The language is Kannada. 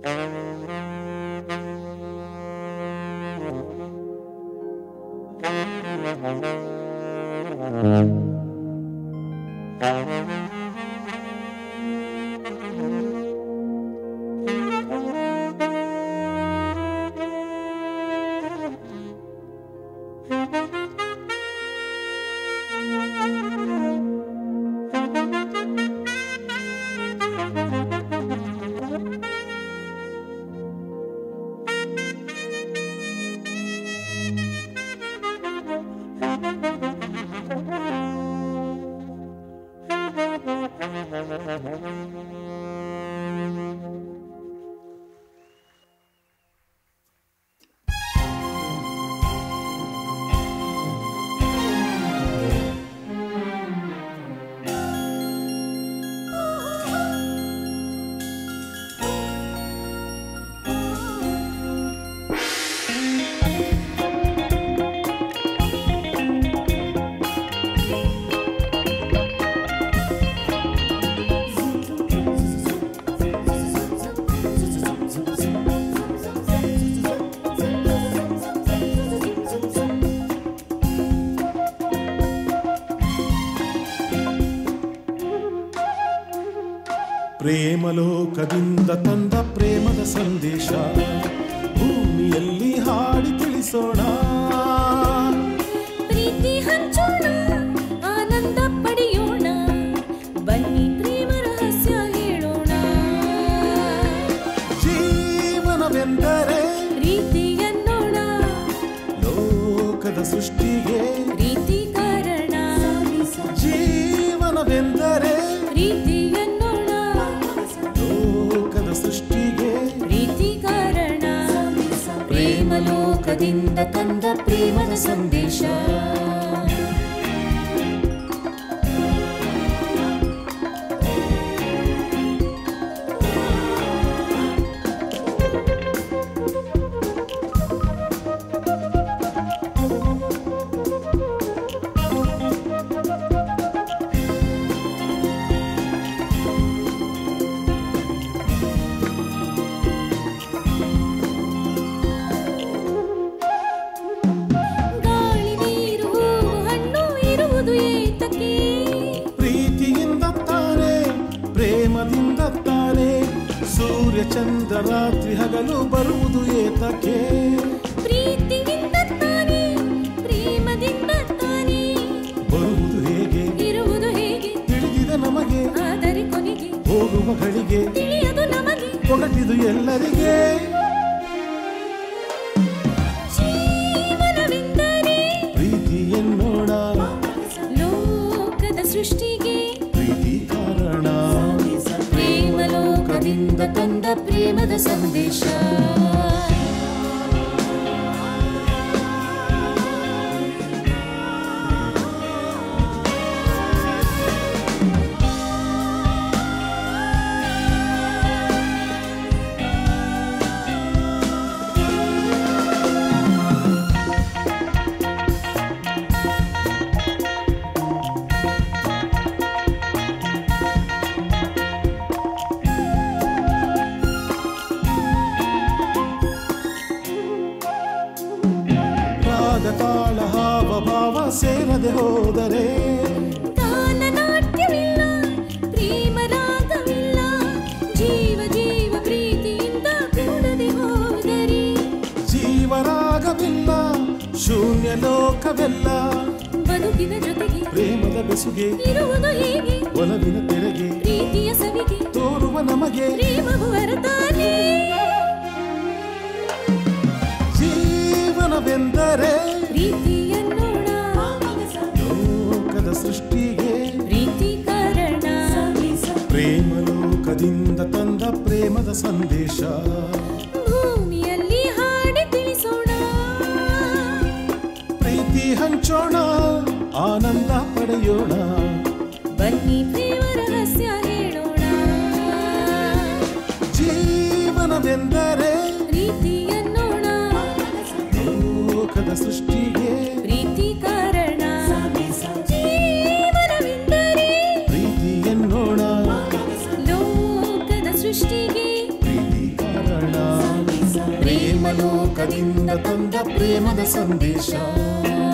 ಪ್ರೇಮಲೋಕದಿಂದ ತಂದ ಪ್ರೇಮದ ಸಂದೇಶ ಭೂಮಿಯಲ್ಲಿ ಹಾಡಿ ತಿಳಿಸೋಣ ಪ್ರೀತಿ ಹಂಚೋಣ ಆನಂದ ಪಡೆಯೋಣ ಬನ್ನಿ ಪ್ರೇಮ ರಹಸ್ಯ ಹೇಳೋಣ ಜೀವನವೆಂದರೆ ಪ್ರೀತಿ ಅನ್ನೋಣ ಲೋಕದ ಸೃಷ್ಟಿಗೆ ಪ್ರೀತಿ ಕಾರಣ ಜೀವನವೆಂದರೆ ಪ್ರೀತಿ ಅನ್ನೋಣ ಲೋಕದ ಸೃಷ್ಟಿಗೆ ಪ್ರೀತಿ ಕಾರಣ ಪ್ರೇಮ ಲೋಕದಿಂದ ತಂದ ಪ್ರೇಮದ ಸಂದೇಶ ಗಾಳಿ ನೀರು ಹೂವು, ಹಣ್ಣು ಇರುವುದು ಏತಕ್ಕೆ ಪ್ರೀತಿಯಿಂದ ತಾನೆ ಪ್ರೇಮದಿಂದ ತಾನೆ ಸೂರ್ಯ ಚಂದ್ರ ರಾತ್ರಿ ಹಗಲು ಬರುವುದು ಏತಕ್ಕೆ ಪ್ರೀತಿಯಿಂದ ತಾನೇ ಪ್ರೇಮದಿಂದ ತಾನೇ ಬರುವುದು ಹೇಗೆ ಇರುವುದು ಹೇಗೆ ತಿಳಿದಿದೆ ನಮಗೆ ಆದರೆ ಕೊನೆಗೆ ಹೋಗುವ ಗಳಿಗೆ ತಿಳಿಯದು ನಮಗೆ ಒಗಟಿದು ಎಲ್ಲರಿಗೆ ಜೀವನವೆಂದರೆ ಪ್ರೀತಿ ಎನ್ನೋಣ ಲೋಕದ ಸೃಷ್ಟಿಗೆ ಪ್ರೀತಿ ಕಾರಣ ಪ್ರೇಮ ಲೋಕದಿಂದ ತಂದ ಪ್ರೇಮದ ಸಂದೇಶ ರಾಗ ತಾಳ ಹಾವ ಭಾವ ಸೇರದೆ ಹೋದರೆ ಗಾನ ನಾಟ್ಯವಿಲ್ಲ ಪ್ರೇಮ ರಾಗವಿಲ್ಲ ಜೀವ ಜೀವ ಪ್ರೀತಿಯಿಂದ ಕೂಡದೆ ಹೋದರೆ ಜೀವರಾಗವಿಲ್ಲ ಶೂನ್ಯ ಲೋಕವೆಲ್ಲ ಬದುಕಿನ ಜೊತೆಗೆ ಪ್ರೇಮದ ಬೆಸುಗೆ ಇರುವುದು ಹೇಗೆ ಒಲವಿನ ತೆರೆಗೆ ಪ್ರೀತಿಯ ಸವಿಗೆ ತೋರುವ ನಮಗೆ ಪ್ರೇಮವು ವರದಾನೆ ಜೀವನವೆಂದರೆ ಪ್ರೀತಿ ಅನ್ನೋಣ ಲೋಕದ ಸೃಷ್ಟಿಗೆ ಪ್ರೀತಿ ಕಾರಣ ಪ್ರೇಮ ಲೋಕದಿಂದ ತಂದ ಪ್ರೇಮದ ಸಂದೇಶ ಭೂಮಿಯಲ್ಲಿ ಹಾಡಿ ತಿಳಿಸೋಣ ಪ್ರೀತಿ ಹಂಚೋಣ ಆನಂದ ಪಡೆಯೋಣ ಬನ್ನಿ ಪ್ರೇಮ ರಹಸ್ಯ ಹೇಳೋಣ ಜೀವನವೆಂದರೆ ಪ್ರೀತಿ ಅನ್ನೋಣ ಲೋಕದ ಸೃಷ್ಟಿಗೆ ಪ್ರೀತಿ ಕಾರಣ ಜೀವನವೆಂದರೆ ಪ್ರೀತಿ ಎನ್ನೋಣ ಲೋಕದ ಸೃಷ್ಟಿಗೆ ಪ್ರೀತಿ ಕಾರಣ ಲೋಕದಿಂದ ತಂದ ಪ್ರೇಮದ ಸಂದೇಶ